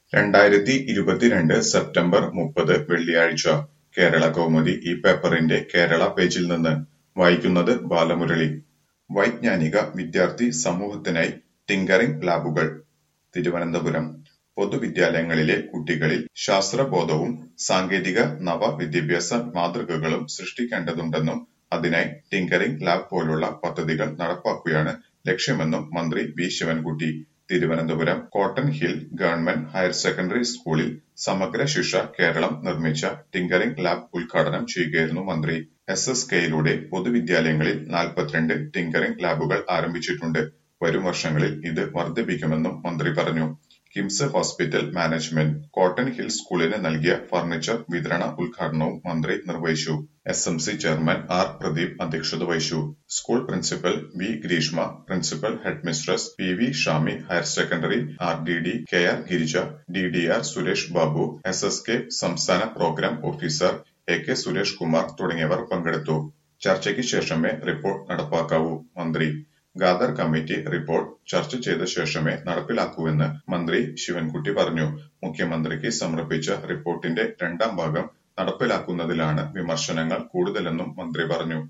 രണ്ടായിരത്തി ഇരുപത്തിരണ്ട് സെപ്റ്റംബർ മുപ്പത് വെള്ളിയാഴ്ച കേരള കൗമുദി ഈ പേപ്പറിന്റെ കേരള പേജിൽ നിന്ന് വായിക്കുന്നത് ബാലമുരളി വൈജ്ഞാനിക വിദ്യാർത്ഥി സമൂഹത്തിനായി ടിങ്കറിംഗ് ലാബുകൾ തിരുവനന്തപുരം പൊതുവിദ്യാലയങ്ങളിലെ കുട്ടികളിൽ ശാസ്ത്രബോധവും സാങ്കേതിക നവ വിദ്യാഭ്യാസ മാതൃകകളും സൃഷ്ടിക്കേണ്ടതുണ്ടെന്നും അതിനായി ടിങ്കറിംഗ് ലാബ് പോലുള്ള പദ്ധതികൾ നടപ്പാക്കുകയാണ് ലക്ഷ്യമെന്നും മന്ത്രി V Sivankutty Thiruvananthapuram cotton hill government higher secondary സ്കൂളിൽ സമഗ്ര ശിക്ഷ കേരളം നിർമ്മിച്ച ടിങ്കറിംഗ് ലാബ് ഉദ്ഘാടനം ചെയ്യുകയായിരുന്നു മന്ത്രി എസ് എസ് കെയിലൂടെ പൊതുവിദ്യാലയങ്ങളിൽ നാൽപ്പത്തിരണ്ട് ടിങ്കറിംഗ് ലാബുകൾ ആരംഭിച്ചിട്ടുണ്ട് വരും വർഷങ്ങളിൽ ഇത് വർദ്ധിപ്പിക്കുമെന്നും മന്ത്രി പറഞ്ഞു KIMS hospital management cotton hill സ്കൂളിന് നൽകിയ ഫർണിച്ചർ വിതരണ ഉദ്ഘാടനവും മന്ത്രി നിർവഹിച്ചു S M C chairman R Pradeep അധ്യക്ഷത വഹിച്ചു school principal V Greeshma principal headmistress P V Shami higher secondary R D D K R Girija D D R Suresh Babu S S K സംസ്ഥാന programme officer A K Suresh Kumar തുടങ്ങിയവർ പങ്കെടുത്തു ചർച്ചയ്ക്ക് ശേഷമേ റിപ്പോർട്ട് നടപ്പാക്കാവൂ മന്ത്രി Khader committee report ചർച്ച ചെയ്ത ശേഷമേ നടപ്പിലാക്കൂവെന്ന് മന്ത്രി ശിവൻകുട്ടി പറഞ്ഞു മുഖ്യമന്ത്രിക്ക് സമർപ്പിച്ച റിപ്പോർട്ടിന്റെ രണ്ടാം ഭാഗം നടപ്പിലാക്കുന്നതിലാണ് വിമർശനങ്ങൾ കൂടുതലെന്നും മന്ത്രി പറഞ്ഞു